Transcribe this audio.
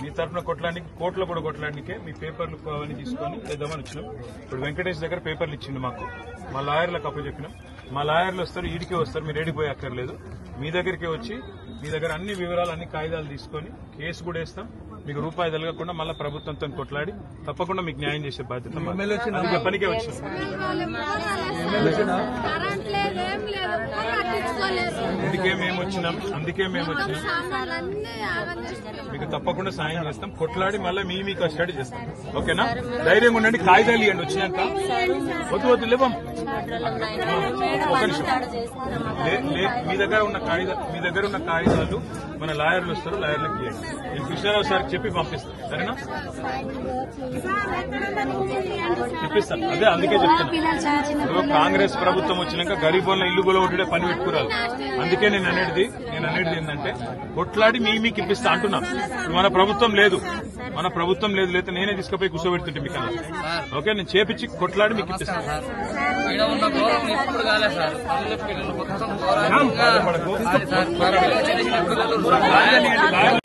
మీ తరఫున కొట్టడానికి కోర్టులో కూడా కొట్టడానికే మీ పేపర్లు అవన్నీ తీసుకొని చేద్దామని వచ్చినాం ఇప్పుడు వెంకటేష్ దగ్గర పేపర్లు ఇచ్చిండు మాకు మా లాయర్లకు అప్పచెప్పినాం మా లాయర్లు వస్తారు ఈడికే వస్తారు మీరు ఏడిపోయి అక్కర్లేదు మీ దగ్గరికే వచ్చి మీ దగ్గర అన్ని వివరాలు అన్ని కాగితాలు తీసుకొని కేసు కూడా వేస్తాం మీకు రూపాయి తలగకుండా మళ్ళీ ప్రభుత్వంతో కొట్లాడి తప్పకుండా మీకు న్యాయం చేసే బాధ్యత మాది. అది చెప్పనికే వచ్చినాం కరెంట్ లేదు ఏం లేదు పోయి పట్టించుకోలేదు అందుకే మేము వచ్చినాం అందుకే మేము వచ్చినాం సామాన్లన్నీ ఆగం చేస్తున్నారు మీకు తప్పకుండా సాయం చేస్తాం కొట్లాడి మళ్ళీ మీ మీకు స్టడీ చేస్తాం ఓకేనా ధైర్యంగా ఉండండి కాగితాలు ఇవ్వండి వచ్చినాక వద్దు వద్దు లేవం ఒక నిమిషం లే- లే- మీ దగ్గర ఉన్న కాగితా మీ దగ్గర ఉన్న కాగితాలు మన లాయర్లు వస్తారు లాయర్లకు ఇవ్వండి నేను కృష్ణారావు సార్కి చెప్పి పంపిస్తాను సరేనా ఇప్పిస్తాను అదే అందుకే చెప్తాను ఇప్పుడు కాంగ్రెస్ ప్రభుత్వం వచ్చినాక గరీబోళ్ళ ఇల్లు కూడా ఒకటే పని పెట్టుకురాలి అందుకే నేను అనేది నేను అనేది ఏంటంటే కొట్లాడి మీ మీకు ఇప్పిస్తా అంటున్నాను ఇప్పుడు మన ప్రభుత్వం లేదు మన ప్రభుత్వం లేదు లేకపోతే నేనే తీసుకుపోయి కూర్చోబెడుతుంటే మీకు అలా. ఓకే నేను చేపించి కొట్లాడి మీకు ఇప్పిస్తాను ఈడ ఉన్న గౌరవం ఇప్పుడు కాలే సార్ పల్లె పిల్లలు మొత్తం గౌరవం బాధపడకు. సార్ పిల్లలు లాయర్ని- లాయర్ని